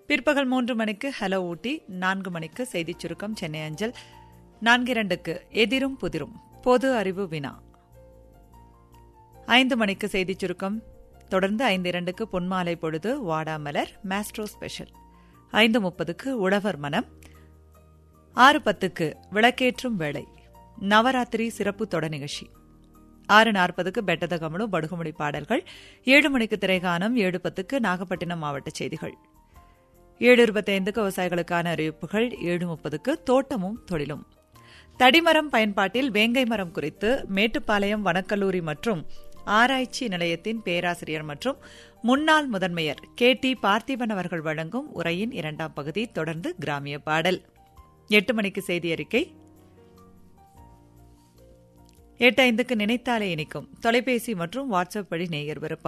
பிற்பகல் மூன்று மணிக்கு ஹலோ ஊட்டி நான்கு மணிக்கு செய்திச் சுருக்கம் சென்னை அஞ்சல் நான்கு இரண்டுக்கு எதிரும் புதிரும் பொது அறிவு வினா ஐந்து மணிக்கு செய்திச் சுருக்கம் தொடர்ந்து ஐந்து இரண்டுக்கு பொன்மாலை பொழுது வாடாமலர் மாஸ்ட்ரோ ஸ்பெஷல் ஐந்து முப்பதுக்கு உழவர் மனம் ஆறு பத்துக்கு விளக்கேற்றும் வேளை நவராத்திரி சிறப்பு தொடர் நிகழ்ச்சி ஆறு நாற்பதுக்கு பெட்டத கமலு படுகுமொழி பாடல்கள் ஏழு மணிக்கு திரைகானம் ஏழு பத்துக்கு நாகப்பட்டினம் மாவட்ட செய்திகள் ஏழு இருபத்தைந்துக்கு விவசாயிகளுக்கான அறிவிப்புகள் ஏழு முப்பதுக்கு தோட்டமும் தொழிலும் தடிமரம் பயன்பாட்டில் வேங்கை மரம் குறித்து மேட்டுப்பாளையம் வனக்கல்லூரி மற்றும் ஆராய்ச்சி நிலையத்தின் பேராசிரியர் மற்றும் முன்னாள் முதன்மையர் கே டி பார்த்திபன் அவர்கள் வழங்கும் உரையின் இரண்டாம் பகுதி தொடர்ந்து கிராமிய பாடல் எட்டு மணிக்கு செய்தி அறிக்கை எட்டு ஐந்துக்கு நினைத்தாலே இனிக்கும் தொலைபேசி மற்றும் வாட்ஸ்அப் வழி நேயர் விருப்பம்